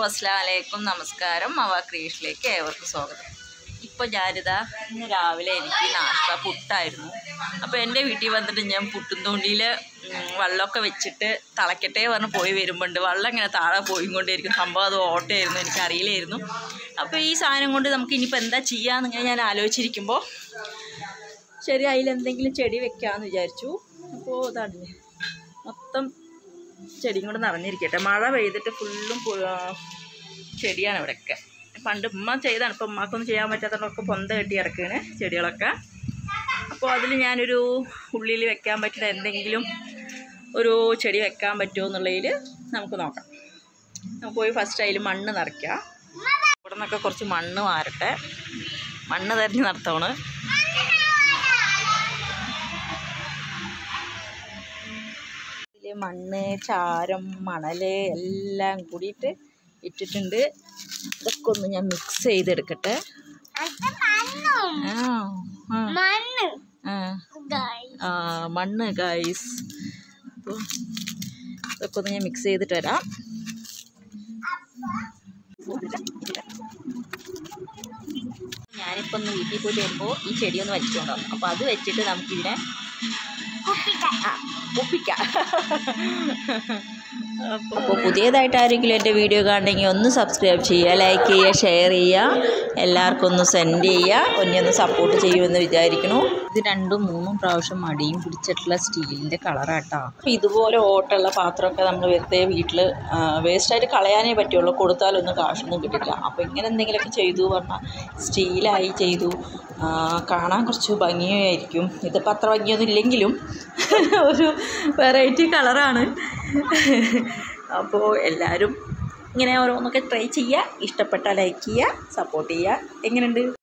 അസ്സാം വലൈക്കും നമസ്കാരം മവ ക്രീഷിലേക്ക് ഏവർക്കും സ്വാഗതം ഇപ്പോൾ ഞാനിതാ ഇന്ന് രാവിലെ എനിക്ക് നാഷ്ട പുട്ടായിരുന്നു അപ്പോൾ എൻ്റെ വീട്ടിൽ വന്നിട്ട് ഞാൻ പുട്ടും തോണ്ടിയിൽ വെള്ളമൊക്കെ വെച്ചിട്ട് തിളക്കട്ടെ പറഞ്ഞ് പോയി വരുമ്പോണ്ട് വെള്ളം ഇങ്ങനെ താഴെ പോയിക്കൊണ്ടേയിരിക്കും സംഭവം അത് ഓട്ടമായിരുന്നു എനിക്ക് അറിയില്ലായിരുന്നു അപ്പോൾ ഈ സാധനം കൊണ്ട് നമുക്ക് ഇനിയിപ്പോൾ എന്താ ചെയ്യാമെന്ന് ഞാൻ ആലോചിച്ചിരിക്കുമ്പോൾ ശരി അതിലെന്തെങ്കിലും ചെടി വെക്കാമെന്ന് വിചാരിച്ചു അപ്പോൾ ഇതാണ് മൊത്തം ചെടിയും കൂടെ നിറഞ്ഞിരിക്കട്ടെ മഴ പെയ്തിട്ട് ഫുള്ളും പു- ആ, ചെടിയാണ് ഇവിടെയൊക്കെ പണ്ട് ഉമ്മ ചെയ്താണ് ഇപ്പം ഉമ്മക്കൊന്നും ചെയ്യാൻ പറ്റാത്തതൊക്കെ പൊന്ത കെട്ടി ഇറക്കുകയാണ് ചെടികളൊക്കെ അപ്പോൾ അതിൽ ഞാനൊരു ഉള്ളിൽ വെക്കാൻ പറ്റുന്ന എന്തെങ്കിലും ഒരു ചെടി വെക്കാൻ പറ്റുമോ എന്നുള്ളതിൽ നമുക്ക് നോക്കാം നമുക്ക് പോയി ഫസ്റ്റ് അതിൽ മണ്ണ് നിറയ്ക്കാം ഇവിടെ നിന്നൊക്കെ കുറച്ച് മണ്ണ് മാറട്ടെ മണ്ണ് തെരഞ്ഞ് നടത്തമാണ് ഇതിൽ മണ്ണ് ചാരം മണല് എല്ലാം കൂടിയിട്ട് ഇട്ടിട്ടുണ്ട് ഇതൊക്കെ ഒന്ന് ഞാൻ മിക്സ് ചെയ്തെടുക്കട്ടെ ആ ആ, ആ. ആ മണ്ണ് ഗൈസ് അപ്പോൾ ഇതൊക്കെ ഒന്ന് ഞാൻ മിക്സ് ചെയ്തിട്ട് വരാം ഞാനിപ്പോൾ ഒന്ന് വീട്ടിൽ പോയിട്ട് വരുമ്പോൾ ഈ ചെടി ഒന്ന് വലിച്ചുകൊണ്ടാവും അപ്പോൾ അത് വെച്ചിട്ട് നമുക്കിതിനെ ആ, ഒപ്പിക്കാം അപ്പോൾ പുതിയതായിട്ട് ആരെങ്കിലും എൻ്റെ വീഡിയോ കാണണമെങ്കിൽ ഒന്ന് സബ്സ്ക്രൈബ് ചെയ്യുക ലൈക്ക് ചെയ്യുക ഷെയർ ചെയ്യുക എല്ലാവർക്കും ഒന്ന് സെൻഡ് ചെയ്യുക ഒന്നെ ഒന്ന് സപ്പോർട്ട് ചെയ്യുമെന്ന് വിചാരിക്കണു ഇത് രണ്ടും മൂന്നും പ്രാവശ്യം മടിയും പിടിച്ചിട്ടുള്ള സ്റ്റീലിൻ്റെ കളറാട്ടോ അപ്പോൾ ഇതുപോലെ ഓട്ടുള്ള പാത്രമൊക്കെ നമ്മൾ വെറുതെ വീട്ടിൽ വേസ്റ്റായിട്ട് കളയാനേ പറ്റുള്ളൂ കൊടുത്താലൊന്നും കാശൊന്നും കിട്ടില്ല അപ്പോൾ ഇങ്ങനെ എന്തെങ്കിലുമൊക്കെ ചെയ്തു പറഞ്ഞാൽ സ്റ്റീലായി ചെയ്തു ആ, കാണാൻ കുറച്ച് ഭംഗിയായിരിക്കും ഇതിപ്പോൾ അത്ര ഭംഗിയൊന്നും ഇല്ലെങ്കിലും ഒരു വെറൈറ്റി കളറാണ് അപ്പോൾ എല്ലാവരും ഇങ്ങനെ ഓരോന്നൊക്കെ ട്രൈ ചെയ്യുക ഇഷ്ടപ്പെട്ടാൽ ലൈക്ക് ചെയ്യുക സപ്പോർട്ട് ചെയ്യുക എങ്ങനെയുണ്ട്